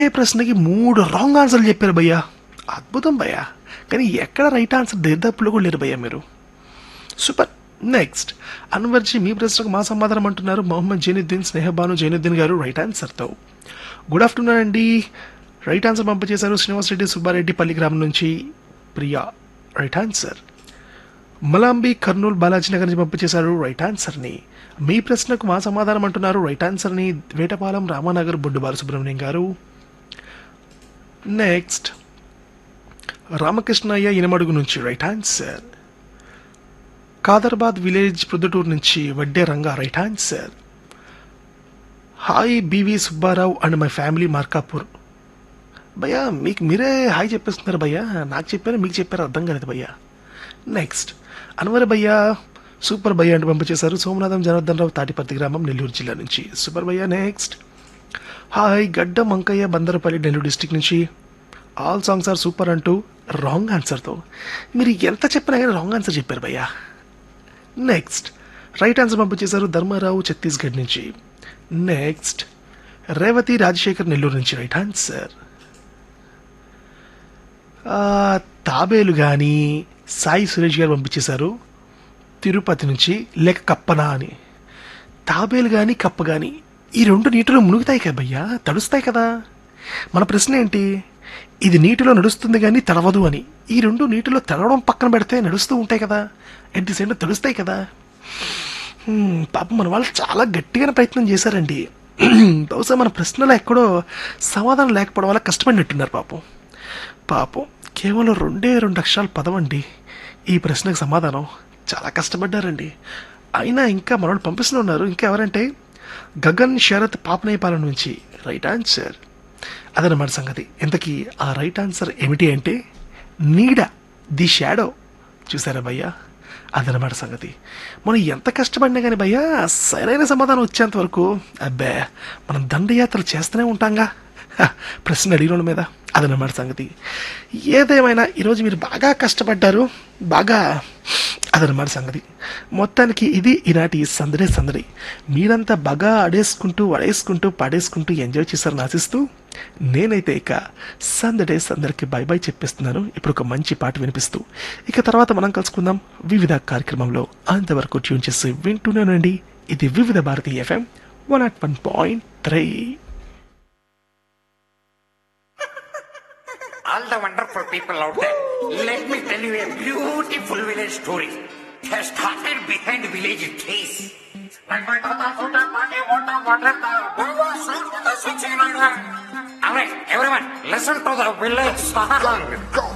ఏ ప్రశ్నకి మూడు రాంగ్ ఆన్సర్లు చెప్పారు భయ్యా అద్భుతం భయ్యా కానీ ఎక్కడ రైట్ ఆన్సర్ దరిదాపులో కూడా లేరు భయ్యా మీరు సూపర్ నెక్స్ట్ అన్వర్జీ మీ ప్రశ్నకు మా సమాధానం అంటున్నారు మొహమ్మద్ జైనుద్దీన్ స్నేహబాను జైనుద్దీన్ గారు రైట్ ఆన్సర్తో గుడ్ ఆఫ్టర్నూన్ అండి రైట్ ఆన్సర్ పంపించేశారు శ్రీనివాస్ రెడ్డి సుబ్బారెడ్డి పల్లి గ్రామం నుంచి ప్రియా రైట్ ఆన్సర్ మలాంబి కర్నూలు బాలాజీ నగర్ నుంచి పంపించేశారు రైట్ ఆన్సర్ని మీ ప్రశ్నకు మా సమాధానం అంటున్నారు రైట్ ఆన్సర్ని వేటపాలెం రామానగర్ బొడ్డు బాలసుబ్రహ్మణ్యం గారు నెక్స్ట్ రామకృష్ణయ్య ఇనమడుగు నుంచి right answer Kadarbad village Proddatur నుంచి Vadde Ranga right answer hi BV Subbarao and my family Markapur భయ్యా మీకు మీరే హాయ్ చెప్పేస్తున్నారు భయ్యా నాకు చెప్పారు మీకు చెప్పారు అర్థం కాలేదు భయ్యా నెక్స్ట్ అన్వర్ భయ్యా సూపర్ భయ్యా అంటూ పంపించేశారు సోమనాథం జనార్దన్ రావు తాటిపర్తి గ్రామం నెల్లూరు జిల్లా నుంచి సూపర్ భయ్యా next hi Gadda Mankaiah Bandarapalli Nellore district నుంచి ఆల్ సాంగ్స్ ఆర్ సూపర్ అంటూ రాంగ్ ఆన్సర్తో మీరు ఎంత చెప్పినా కానీ రాంగ్ ఆన్సర్ చెప్పారు భయ్యా నెక్స్ట్ రైట్ ఆన్సర్ పంపించేశారు ధర్మారావు ఛత్తీస్గఢ్ నుంచి నెక్స్ట్ రేవతి రాజశేఖర్ నెల్లూరు నుంచి రైట్ ఆన్సర్ తాబేలు కానీ సాయి సురేష్ గారు పంపించేశారు తిరుపతి నుంచి లేక కప్పనా అని తాబేలు కానీ కప్ప కానీ ఈ రెండు నీటిలో మునుగుతాయి కదా భయ్యా తడుస్తాయి కదా మన ప్రశ్న ఏంటి ఇది నీటిలో నడుస్తుంది కానీ తడవదు అని ఈ రెండు నీటిలో తడవడం పక్కన పెడితే నడుస్తూ ఉంటాయి కదా ఎట్ ది సేమ్ తడుస్తాయి కదా హ్మ్, పాపం మన వాళ్ళు చాలా గట్టిగానే ప్రయత్నం చేశారండి బహుశా మన ప్రశ్నలో ఎక్కడో సమాధానం లేకపోవడం వల్ల కష్టపడినట్టున్నారు పాపం పాపం కేవలం రెండే రెండు అక్షరాల పదం అండి ఈ ప్రశ్నకు సమాధానం చాలా కష్టపడ్డారండి అయినా ఇంకా మనోళ్ళు పంపిస్తూనే ఉన్నారు ఇంకా ఎవరంటే గగన్ శరత్ పాపనేపాలెం నుంచి రైట్ ఆన్సర్ అదనమాట సంగతి ఇంతకీ ఆ రైట్ ఆన్సర్ ఏమిటి అంటే నీడ ది షాడో చూసారా భయ్యా అదనమాట సంగతి మనం ఎంత కష్టపడినా కానీ భయ్యా సరైన సమాధానం వచ్చేంత వరకు అబ్బే మనం దండయాత్రలు చేస్తూనే ఉంటాంగా హ, ప్రశ్న అడిగిన మీద అదనమాట సంగతి ఏదేమైనా ఈరోజు మీరు బాగా కష్టపడ్డారు బాగా అదనమాట సంగతి మొత్తానికి ఇది ఈనాటి సందడే సందడి మీరంతా బాగా ఆడేసుకుంటూ వడేసుకుంటూ పాడేసుకుంటూ ఎంజాయ్ చేశారని ఆశిస్తూ నేనైతే ఇక సందడే సందరికి బై బై చెప్పేస్తున్నాను ఇప్పుడు ఒక మంచి పాట వినిపిస్తూ ఇక తర్వాత మనం కలుసుకుందాం వివిధ కార్యక్రమంలో అంతవరకు ట్యూన్ చేసి వింటూనేనండి ఇది Vividh Bharati FM one not one point three all the wonderful people out there, let me tell you a beautiful village story. It has started behind village trees. Alright, everyone, listen to the village song.